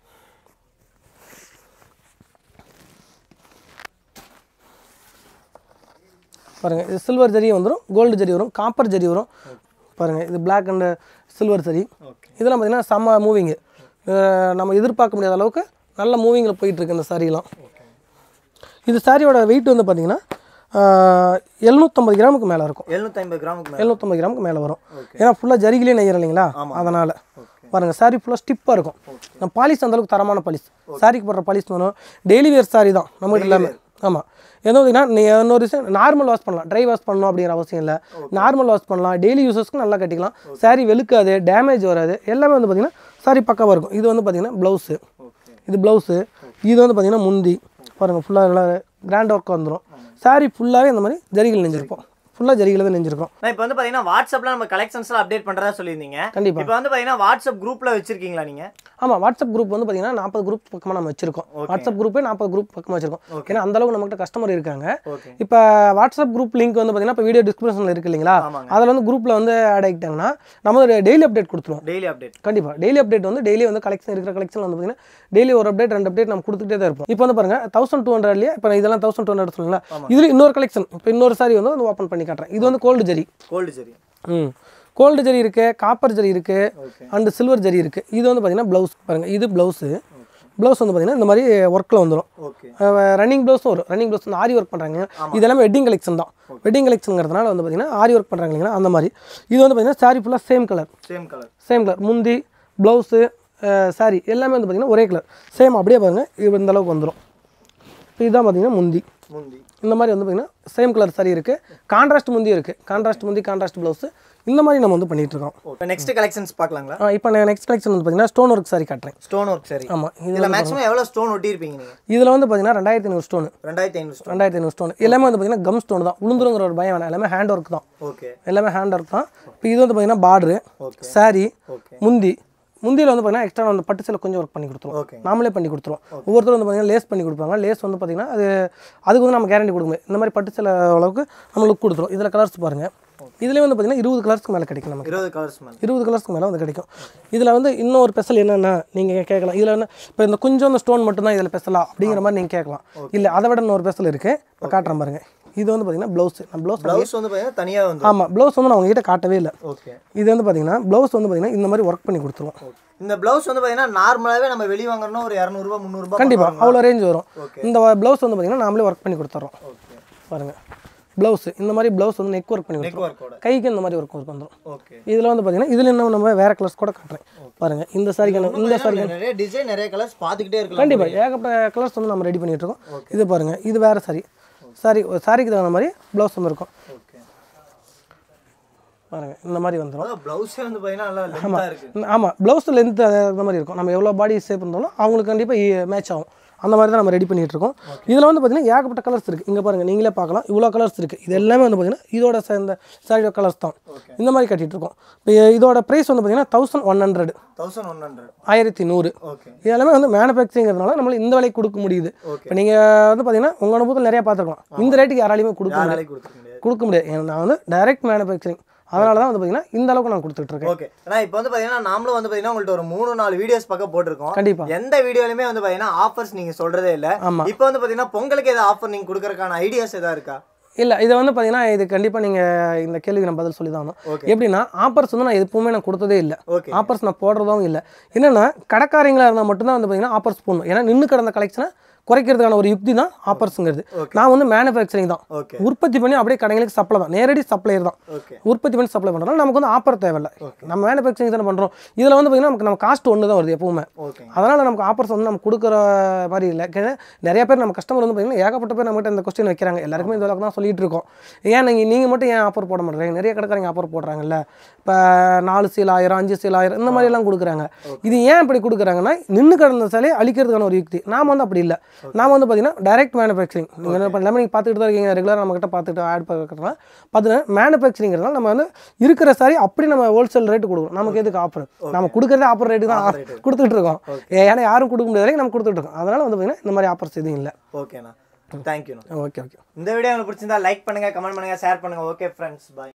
பாருங்கள் இது சில்வர் ஜரி வந்துடும் கோல்டு ஜரி வரும் காப்பர் ஜரி வரும் பாருங்கள் இது black and silver zari okay இதெல்லாம் பார்த்தீங்கன்னா செம்ம மூவிங்கு நம்ம எதிர்பார்க்க முடியாத அளவுக்கு நல்ல மூவிங்கில் போயிட்டுருக்கு இந்த சாரீலாம் ஓகே இது சாரியோட வெயிட் வந்து பார்த்தீங்கன்னா எழுநூற்றம்பது கிராமுக்கு மேலே இருக்கும் எழுநூத்தி ஐம்பது கிராமுக்கு மேல எழுநூற்றம்பது கிராமுக்கு மேலே வரும் ஓகே ஏன்னா ஃபுல்லாக ஜரிகிலே நெய்யறோம் இல்லைங்களா ஆமா. அதனால் ஓகே பாருங்கள் சாரி ஃபுல்லாக ஸ்டிப்பாக இருக்கும் நம்ம பாலிஸ் அந்த அளவுக்கு தரமான பாலிஸ் சாரிக்கு போடுற பாலிஸ் வரும் டெய்லி வேர் சாரி தான் நம்மகிட்ட எல்லாமே ஆமாம் எது பார்த்தீங்கன்னா நீ இன்னொரு விஷயம் நார்மல் வாஷ் பண்ணலாம் ட்ரை வாஷ் பண்ணணும் அப்படிங்கிற அவசியம் இல்லை நார்மல் வாஷ் பண்ணலாம் டெய்லி யூசஸ்க்கு நல்லா கட்டிக்கலாம் சாரி வெளுக்காது டேமேஜ் வராது எல்லாமே வந்து பார்த்தீங்கன்னா சாரி பக்காவாக இருக்கும் இது வந்து பார்த்தீங்கன்னா ப்ளவுஸு ஓகே இது ப்ளவுஸு இது வந்து பார்த்தீங்கன்னா முந்தி பாருங்கள் ஃபுல்லாக நல்லா கிராண்ட் ஒர்க் வந்துடும் சாரி ஃபுல்லாகவே இந்த மாதிரி ஜரிகள் நெஞ்சிருப்போம் ஃபுல்லாக ஜரிகையில் தான் நெஞ்சிருக்கோம் நான் இப்போ வந்து பார்த்தீங்கன்னா வாட்ஸ்அப்பில் நம்ம கலெக்ஷன்ஸ்லாம் அப்டேட் பண்ணுறதா சொல்லியிருந்தீங்க கண்டிப்பாக இப்போ வந்து பார்த்தீங்கன்னா வாட்ஸ்அப் குரூப்பில் வச்சிருக்கீங்களா நீங்கள் ஆமாம் வாட்ஸ்அப் குரூப் வந்து பார்த்தீங்கன்னா நாற்பது குரூப் பக்கமாக நம்ம வச்சிருக்கோம் வாட்ஸ்அப் குரூப்பே நாற்பது குரூப் பக்கமாக வச்சிருக்கோம் ஏன்னா அந்த அளவுக்கு நம்மகிட்ட கஸ்டமர் இருக்காங்க ஓகே இப்போ வாட்ஸ்அப் குரூப் லிங்க் வந்து பார்த்தீங்கன்னா இப்போ வீடியோ டிஸ்கிரிப்ஷனில் இருக்கு இல்லைங்களா ஆமாங்க. அதில் வந்து குரூப்பில் வந்து ஆட் ஆகிட்டாங்கன்னா நம்ம ஒரு டெய்லி அப்டேட் கொடுத்துருவோம் டெய்லி அப்டேட் கண்டிப்பாக டெய்லி அப்டேட் வந்து டெய்லி வந்து கலெக்ஷன் இருக்கிற கலெக்ஷன் வந்து பார்த்தீங்கன்னா டெய்லி ஒரு அப்டேட் ரெண்டு அப்டேட் நம்ம கொடுத்துட்டே தான் இருப்போம் இப்போ வந்து பாருங்க தௌசண்ட் டூ ஹண்ட்ரட்லேயே இப்போ இதெல்லாம் தௌசண்ட் டூ ஹண்ட்ரட் சொல்லுங்களா இதில் இன்னொரு கலெக்ஷன் இப்போ இன்னொரு சாரி வந்து வந்து ஓப்பன் பண்ணி காட்டுறேன் இது வந்து கோல்டு ஜரி கோல்டு சரி ம் கோல்டு ஜரி இருக்கு காப்பர் ஜரி இருக்கு ஓகே அண்ட் சில்வர் ஜரி இருக்கு இது வந்து பார்த்தீங்கன்னா ப்ளவுஸ் பாருங்க இது ப்ளவுஸு ப்ளவுஸ் வந்து பார்த்தீங்கன்னா இந்த மாதிரி ஒர்க்கில் வந்துடும் ஓகே ரன்னிங் ப்ளவுஸும் வரும் ரன்னிங் ப்ளவுஸ் வந்து ஆரி ஒர்க் பண்ணுறாங்க இது எல்லாமே வெட்டிங் கலெக்ஷன் தான் வெட்டிங் கலெக்ஷனுங்கிறதுனால வந்து பார்த்தீங்கன்னா ஆரி ஒர்க் பண்ணுறாங்க இல்லைங்களா அந்த மாதிரி இது வந்து பார்த்தீங்கன்னா சாரி ஃபுல்லாக same colour same colour same colour முந்தி ப்ளவுஸு சாரி எல்லாமே வந்து பார்த்தீங்கன்னா ஒரே கலர் சேம் அப்படியே பாருங்கள் இது இந்த அளவுக்கு வந்துடும் இப்போ இதுதான் பார்த்தீங்கன்னா முந்தி முந்தி இந்த மாதிரி வந்து பார்த்தீங்கன்னா சேம் கலர் சாரி இருக்குது கான்ட்ராஸ்ட் முந்தி இருக்குது கான்ட்ராஸ்ட் முந்தி கான்ட்ராஸ்ட் ப்ளவுஸு இந்த மாதிரி நம்ம வந்து பண்ணிட்டு இருக்கோம் இப்போ நெக்ஸ்ட் கலெக்ஷன்ஸ் பார்க்கலாங்களா இப்போ நான் நெக்ஸ்ட் கலெக்ஷன் வந்து பார்த்தீங்கன்னா ஸ்டோன் ஒர்க் சாரி காட்டுறேன் ஸ்டோன் ஒர்க் சரி ஆமாம் இது இதில் மேக்ஸிமம் எவ்வளோ ஸ்டோன் ஒட்டியிருப்பீங்க நீங்கள் இதில் வந்து பார்த்தீங்கன்னா ரெண்டாயிரத்தி ஐநூறு ஸ்டோன் ரெண்டாயிரத்தி ஐநூறு ஸ்டோன் ரெண்டாயிரத்தி ஐநூறு ஸ்டோன் எல்லாமே வந்து பார்த்தீங்கன்னா கம் ஸ்டோன் தான் உளுந்துருங்கிற ஒரு பயம் வேணாம் எல்லாமே ஹேண்ட் ஒர்க் தான் ஓகே எல்லாமே ஹேண்ட் ஒர்க் தான் இப்போ இது வந்து பார்த்தீங்கன்னா பார்டரு ஓகே சாரி ஓகே முந்தி முந்தியில் வந்து பார்த்தீங்கன்னா எக்ஸ்ட்ரா வந்து பட்டு சேலை கொஞ்சம் ஒர்க் பண்ணி கொடுத்துருவோம் ஓகே நாமளே பண்ணி கொடுத்துருவோம் ஒவ்வொருத்தரும் வந்து பார்த்தீங்கன்னா லேஸ் பண்ணி கொடுப்பாங்க லேஸ் வந்து பார்த்தீங்கன்னா அது அதுக்கு வந்து நம்ம கேரண்டி கொடுக்க முடியும் இந்த மாதிரி பட்டு சேலை அளவுக்கு நம்ம லுக் கொடுத்துரும் இதில் கலர்ஸ் பாருங்கள் இதுலேயே வந்து பார்த்தீங்கன்னா இருபது கலர்ஸ்க்கு மேலே கிடைக்கும் நமக்கு இருபது கலர்ஸ் மேலே இருபது கலர்ஸ்க்கு மேலே வந்து கிடைக்கும் இதில் வந்து இன்னொரு ஸ்பெஷல் என்னென்னா நீங்கள் கேட்கலாம் இதில் என்ன இப்போ இந்த கொஞ்சம் இந்த ஸ்டோன் மட்டும் தான் இதில் ஸ்பெஷலா அப்படிங்கிற மாதிரி நீங்கள் கேட்கலாம் இல்லை அதை விட இன்னொரு ஸ்பெஷல் இருக்குது இப்போ காட்டுறேன் பாருங்க இது வந்து பார்த்தீங்கன்னா ப்ளவுஸ் நான் ப்ளவுஸ் ப்ளவுஸ் வந்து பார்த்தீங்கன்னா தனியாக வந்து ஆமாம் ப்ளவுஸ் வந்து நான் உங்ககிட்ட காட்டவே இல்லை ஓகே இது வந்து பார்த்தீங்கன்னா ப்ளவுஸ் வந்து பார்த்தீங்கன்னா இந்த மாதிரி ஒர்க் பண்ணி கொடுத்துருவோம் இந்த ப்ளவுஸ் வந்து பார்த்தீங்கன்னா நார்மலாகவே நம்ம வெளியே வாங்குறோம்னா ஒரு இரநூறுபா முந்நூறுபா கண்டிப்பாக அவ்வளோ ரேஞ்ச் வரும் Okay. இந்த ப்ளவுஸ் வந்து பார்த்தீங்கன்னா நாமளே ஒர்க் பண்ணி கொடுத்துட்றோம் ஓகே பாருங்கள் ப்ளவுஸ் இந்த மாதிரி ப்ளவுஸ் வந்து நெக் ஒர்க் பண்ணி நெக் கொடுத்துருவோம் ஒர்க்கோட கைக்கு இந்த மாதிரி ஒர்க் ஒர்க் வந்துடும் ஓகே இதில் வந்து பார்த்தீங்கன்னா இதில் இன்னும் நம்ம வேறு கலர்ஸ் கூட காட்டுறேன் பாருங்கள் இந்த சாரிக்கு இந்த சாரி நிறைய டிசைன் நிறைய கலர்ஸ் பார்த்துக்கிட்டே இருக்கலாம் கண்டிப்பாக ஏகப்பட்ட கலர்ஸ் வந்து நம்ம ரெடி பண்ணிட்டு இருக்கோம் இது பாருங்கள் இது வேறு சாரி சாரி சாரிக்கு தகுந்த மாதிரி ப்ளவுஸ் வந்து இருக்கும் ஓகே பாருங்கள் இந்த மாதிரி வந்துடும் அதான் ப்ளவுஸே வந்து பார்த்தீங்கன்னா நல்லா லென்த்தாக இருக்கு ஆமாம் ப்ளவுஸ் லென்த் அந்த மாதிரி இருக்கும் நம்ம எவ்வளோ பாடி ஷேப் இருந்தாலும் அவங்களுக்கு கண்டிப்பாக மேட்ச் ஆகும் அந்த மாதிரி தான் நம்ம ரெடி பண்ணிட்டு இருக்கோம் இதில் வந்து பார்த்தீங்கன்னா ஏகப்பட்ட கலர்ஸ் இருக்குது இங்கே பாருங்கள் நீங்களே பார்க்கலாம் இவ்வளோ கலர்ஸ் இருக்குது இது எல்லாமே வந்து பார்த்தீங்கன்னா இதோட சேர்ந்த சாரியோட கலர்ஸ் தான் Okay. இந்த மாதிரி கட்டிட்டு இருக்கோம் இப்போ இதோட ப்ரைஸ் வந்து பார்த்தீங்கன்னா thousand one hundred thousand one hundred ஆயிரத்தி நூறு ஓகே இது எல்லாமே வந்து மேனுஃபேக்சரிங்கிறதுனால நம்மளால இந்த விலைக்கு கொடுக்க முடியுது Okay. இப்போ நீங்கள் வந்து பார்த்தீங்கன்னா உங்கள் அனுபவத்தில் நிறைய பார்த்துருக்கலாம் இந்த ரேட்டுக்கு யாராலையுமே கொடுக்க முடியாது யாராலையும் கொடுத்துக்க முடியாது கொடுக்க முடியாது ஏன்னா நான் வந்து டைரக்ட் மேனுஃபேக்சரிங் அதனால தான் வந்து பார்த்தீங்கன்னா இந்த அளவுக்கு நான் கொடுத்துட்டு இருக்கேன் ஓகே ஏன்னா இப்போ வந்து பார்த்தீங்கன்னா நாமளும் வந்து பார்த்தீங்கன்னா உங்கள்ட்ட ஒரு மூணு நாலு வீடியோஸ் பக்கம் போட்டிருக்கோம் கண்டிப்பாக எந்த வீடியோலையுமே வந்து பார்த்தீங்கன்னா ஆஃபர்ஸ் நீங்கள் சொல்கிறதே இல்லை ஆமாம் இப்போ வந்து பார்த்தீங்கன்னா பொங்கலுக்கு ஏதாவது ஆஃபர் நீங்கள் கொடுக்கறதுக்கான ஐடியாஸ் எதாவது இருக்கா இல்லை இதை வந்து பார்த்தீங்கன்னா இது கண்டிப்பாக நீங்கள் இந்த கேள்விக்கு நான் பதில் சொல்லி தான் ஆகணும் ஓகே எப்படின்னா ஆப்பர்ஸ் வந்து நான் எப்பவுமே நான் கொடுத்ததே இல்லை ஓகே ஆப்பர்ஸ் நான் போடுறதும் இல்லை என்னென்னா கடைக்காரங்களா இருந்தால் மட்டும்தான் வந்து பார்த்தீங்கன்னா ஆப்பர்ஸ் போடணும் ஏன்னா நின்று கிடந்த கலெக்ஷனை குறைக்கிறதுக்கான ஒரு யுக்தி தான் ஆப்பர்ஸுங்கிறது Okay. நான் வந்து மேனுஃபேக்சரிங் தான் ஓகே உற்பத்தி பண்ணி அப்படியே கடைகளுக்கு சப்ளை தான் நேரடி சப்ளையர் தான் ஓகே உற்பத்தி பண்ணி சப்ளை பண்ணுறோம் நமக்கு வந்து ஆப்பர் தேவையில்லை நம்ம மேனுஃபேக்சரிங் தானே பண்ணுறோம் இதில் வந்து பார்த்தீங்கன்னா நமக்கு நம்ம காஸ்ட் ஒன்று தான் வருது எப்பவுமே ஓகே அதனால் நமக்கு ஆஃபர்ஸ் வந்து நம்ம கொடுக்குற மாதிரி இல்லை ஏன்னா நிறைய பேர் நம்ம கஸ்டமர் வந்து பார்த்தீங்கன்னா ஏகப்பட்ட பேர் நம்மகிட்ட இந்த கொஸ்டின் வைக்கிறாங்க எல்லாருக்குமே இந்த அளவுக்கு தான் சொல்லிட்டு இருக்கோம் ஏன் நீங்கள் நீங்கள் மட்டும் ஏன் ஆஃபர் போட மாட்டேறீங்க நிறைய கடைக்காரங்க ஆஃபர் போடுறாங்கல்ல இப்போ நாலு சீல் ஆயிரம் அஞ்சு சீல் ஆயிரம் இந்த மாதிரி எல்லாம் கொடுக்குறாங்க இது ஏன் இப்படி கொடுக்குறாங்கன்னா நின்று கிடந்த சிலையை அழிக்கிறதுக்கான ஒரு யுக்தி நாம வந்து அப்படி இல்லை நாம வந்து பார்த்தீங்கன்னா டைரக்ட் மேனுஃபேக்சரிங் நீங்கள் என்ன பண்ண எல்லாமே நீங்கள் பார்த்துட்டு தான் இருக்கீங்க ரெகுலராக நம்மகிட்ட பார்த்துட்டு ஆட் பார்க்குறதுனால பார்த்தீங்கன்னா மேனுஃபேக்சரிங்கிறதுனால நம்ம வந்து இருக்கிற சாரி அப்படி நம்ம ஹோல்சேல் ரேட்டு கொடுக்குறோம் நமக்கு எதுக்கு ஆஃபர் நம்ம கொடுக்குறதே ஆஃபர் ரேட்டு தான் கொடுத்துட்டு இருக்கோம் ஏன்னா யாரும் கொடுக்க முடியாத வரைக்கும் நம்ம கொடுத்துட்டு இருக்கோம் அதனால வந்து பார்த்தீங்கன்னா இந்த மாதிரி ஆஃபர்ஸ் எதுவும் இல்லை ஓகேண்ணா தேங்க்யூண்ணா ஓகே ஓகே இந்த வீடியோ உங்களுக்கு பிடிச்சிருந்தா லைக் பண்ணுங்க கமெண்ட் பண்ணுங்க ஷேர் பண்ணுங்க ஓகே ஃப்ரெண்ட்ஸ் பாய்